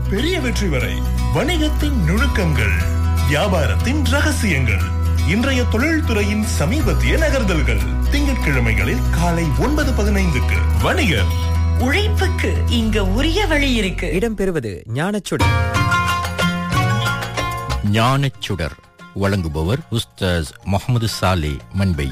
பெரிய வெற்றி வரை வணிகத்தின் நுணுக்கங்கள் வியாபாரத்தின் ரகசியங்கள் இன்றைய தொழில்துறையின் சமீபத்திய நகர்தல்கள் திங்கட்கிழமைகளில் காலை ஒன்பது பதினைந்துக்கு வணிகர் உழைப்புக்கு இங்க உரிய வழி இருக்கு இடம்பெறுவது ஞானச்சுடர் ஞானச்சுடர் வழங்குபவர் உஸ்தாஸ் முகமது சாலே மண்பை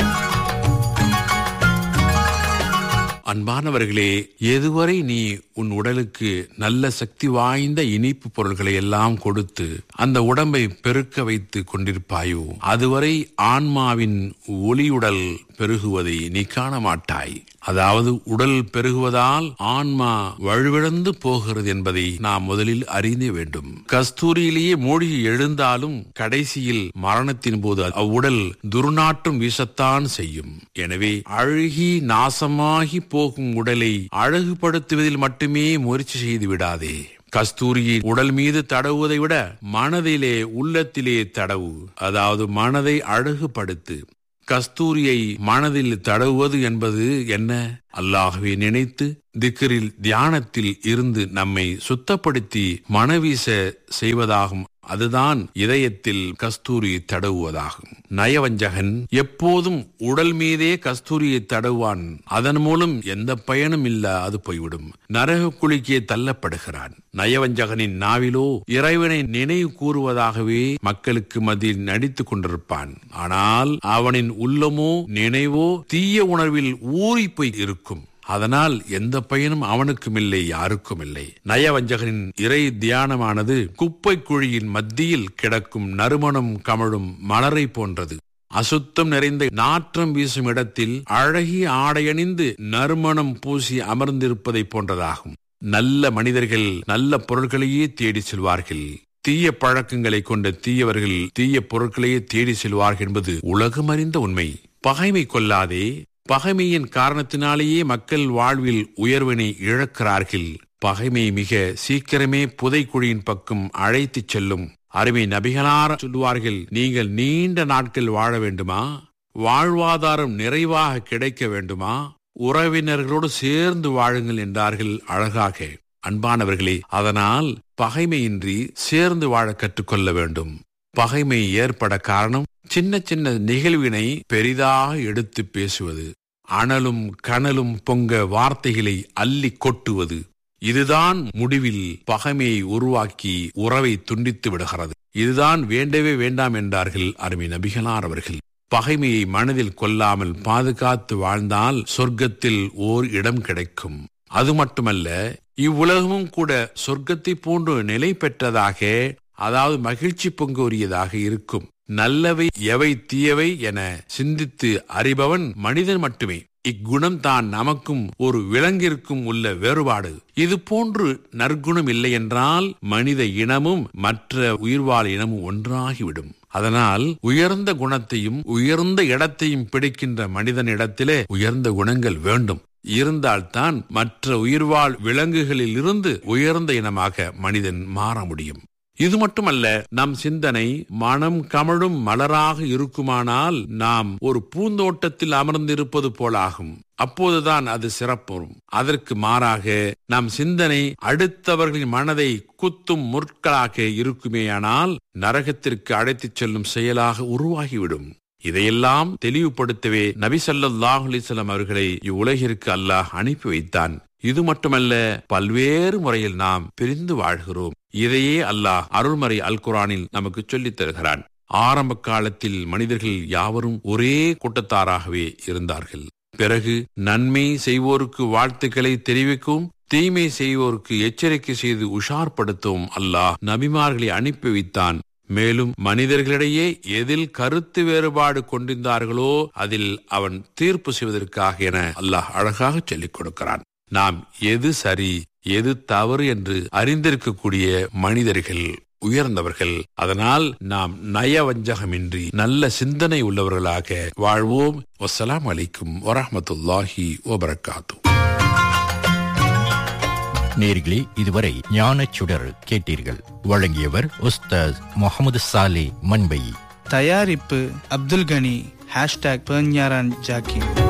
அன்பானவர்களே எதுவரை நீ உன் உடலுக்கு நல்ல சக்தி வாய்ந்த இனிப்பு பொருள்களை எல்லாம் கொடுத்து அந்த உடம்பை பெருக்க வைத்து கொண்டிருப்பாயோ அதுவரை ஆன்மாவின் ஒளியுடல் பெருகுவதை நீ காண மாட்டாய் அதாவது உடல் பெருகுவதால் ஆன்மா வலுவிழந்து போகிறது என்பதை நாம் முதலில் அறிந்தே வேண்டும் கஸ்தூரியிலேயே மூழ்கி எழுந்தாலும் கடைசியில் மரணத்தின் போது அவ்வுடல் துர்நாற்றம் வீசத்தான் செய்யும் எனவே அழுகி நாசமாகி போகும் உடலை அழகுபடுத்துவதில் மட்டுமே முயற்சி செய்து விடாதே கஸ்தூரியை உடல் மீது தடவுவதை விட மனதிலே உள்ளத்திலே தடவு அதாவது மனதை அழகுபடுத்து கஸ்தூரியை மனதில் தடவுவது என்பது என்ன அல்லாகவே நினைத்து திக்கரில் தியானத்தில் இருந்து நம்மை சுத்தப்படுத்தி மனவீச செய்வதாகும் அதுதான் இதயத்தில் கஸ்தூரி தடவுவதாகும் நயவஞ்சகன் எப்போதும் உடல் மீதே கஸ்தூரியை தடவுவான் அதன் மூலம் எந்த பயனும் இல்ல அது போய்விடும் நரக குழிக்கே தள்ளப்படுகிறான் நயவஞ்சகனின் நாவிலோ இறைவனை நினைவு கூறுவதாகவே மக்களுக்கு மத்தியில் நடித்துக் கொண்டிருப்பான் ஆனால் அவனின் உள்ளமோ நினைவோ தீய உணர்வில் ஊறி போய் இருக்கும் அதனால் எந்த பயனும் அவனுக்கும் இல்லை யாருக்கும் இல்லை நயவஞ்சகனின் இறை தியானமானது குப்பை குழியின் மத்தியில் கிடக்கும் நறுமணம் கமழும் மலரை போன்றது அசுத்தம் நிறைந்த நாற்றம் வீசும் இடத்தில் அழகிய ஆடையணிந்து நறுமணம் பூசி அமர்ந்திருப்பதை போன்றதாகும் நல்ல மனிதர்கள் நல்ல பொருட்களையே தேடி செல்வார்கள் தீய பழக்கங்களை கொண்ட தீயவர்கள் தீய பொருட்களையே தேடி செல்வார்கள் என்பது உலகமறிந்த உண்மை பகைமை கொள்ளாதே பகைமையின் காரணத்தினாலேயே மக்கள் வாழ்வில் உயர்வினை இழக்கிறார்கள் பகைமை மிக சீக்கிரமே புதைக்குழியின் பக்கம் அழைத்துச் செல்லும் அருமை நபிகளார் சொல்லுவார்கள் நீங்கள் நீண்ட நாட்கள் வாழ வேண்டுமா வாழ்வாதாரம் நிறைவாக கிடைக்க வேண்டுமா உறவினர்களோடு சேர்ந்து வாழுங்கள் என்றார்கள் அழகாக அன்பானவர்களே அதனால் பகைமையின்றி சேர்ந்து வாழ கற்றுக்கொள்ள வேண்டும் பகைமை ஏற்பட காரணம் சின்ன சின்ன நிகழ்வினை பெரிதாக எடுத்து பேசுவது அனலும் கனலும் பொங்க வார்த்தைகளை அள்ளி கொட்டுவது இதுதான் முடிவில் பகைமையை உருவாக்கி உறவை துண்டித்து விடுகிறது இதுதான் வேண்டவே வேண்டாம் என்றார்கள் அருமை நபிகளார் அவர்கள் பகைமையை மனதில் கொள்ளாமல் பாதுகாத்து வாழ்ந்தால் சொர்க்கத்தில் ஓர் இடம் கிடைக்கும் அது மட்டுமல்ல இவ்வுலகமும் கூட சொர்க்கத்தை போன்று நிலை பெற்றதாக அதாவது மகிழ்ச்சி பொங்குரியதாக இருக்கும் நல்லவை எவை தீயவை என சிந்தித்து அறிபவன் மனிதன் மட்டுமே இக்குணம் தான் நமக்கும் ஒரு விலங்கிற்கும் உள்ள வேறுபாடு இது போன்று நற்குணம் இல்லை என்றால் மனித இனமும் மற்ற உயிர்வாழ் இனமும் ஒன்றாகிவிடும் அதனால் உயர்ந்த குணத்தையும் உயர்ந்த இடத்தையும் பிடிக்கின்ற மனிதனிடத்திலே உயர்ந்த குணங்கள் வேண்டும் இருந்தால்தான் மற்ற உயிர்வாழ் விலங்குகளில் இருந்து உயர்ந்த இனமாக மனிதன் மாற முடியும் இது மட்டுமல்ல நம் சிந்தனை மனம் கமழும் மலராக இருக்குமானால் நாம் ஒரு பூந்தோட்டத்தில் அமர்ந்திருப்பது போலாகும் அப்போதுதான் அது சிறப்புறும் அதற்கு மாறாக நம் சிந்தனை அடுத்தவர்களின் மனதை குத்தும் முற்களாக இருக்குமேயானால் நரகத்திற்கு அழைத்துச் செல்லும் செயலாக உருவாகிவிடும் இதையெல்லாம் தெளிவுபடுத்தவே நபி ஸல்லல்லாஹு அலைஹி வஸல்லம் அவர்களை இவ்வுலகிற்கு அல்லாஹ் அனுப்பி வைத்தான் இது மட்டுமல்ல பல்வேறு முறையில் நாம் பிரிந்து வாழ்கிறோம் இதையே அல்லாஹ் அருள்மறை அல் குரானில் நமக்கு சொல்லித் தருகிறான் ஆரம்ப காலத்தில் மனிதர்கள் யாவரும் ஒரே கூட்டத்தாராகவே இருந்தார்கள் பிறகு நன்மை செய்வோருக்கு வாழ்த்துக்களை தெரிவிக்கவும் தீமை செய்வோருக்கு எச்சரிக்கை செய்து உஷார்படுத்தவும் அல்லாஹ் நபிமார்களை அனுப்பி வைத்தான் மேலும் மனிதர்களிடையே எதில் கருத்து வேறுபாடு கொண்டிருந்தார்களோ அதில் அவன் தீர்ப்பு செய்வதற்காக என அல்லாஹ் அழகாக சொல்லிக் கொடுக்கிறான் நாம் எது சரி எது தவறு என்று அறிந்திருக்கக்கூடிய மனிதர்கள் உயர்ந்தவர்கள் அதனால் நாம் நயவஞ்சகமின்றி நல்ல சிந்தனை உள்ளவர்களாக வாழ்வோம் வசலாம் அலைக்கும் வரஹமத்துல்லாஹி வபரகாத்து நேர்களே இதுவரை ஞானச் சுடர் கேட்டீர்கள் வழங்கியவர் உஸ்தாஸ் முகமது சாலே மண்பை தயாரிப்பு அப்துல் கனி ஹேஷ்டாக் பெர்ஞாரான் ஜாக்கிர்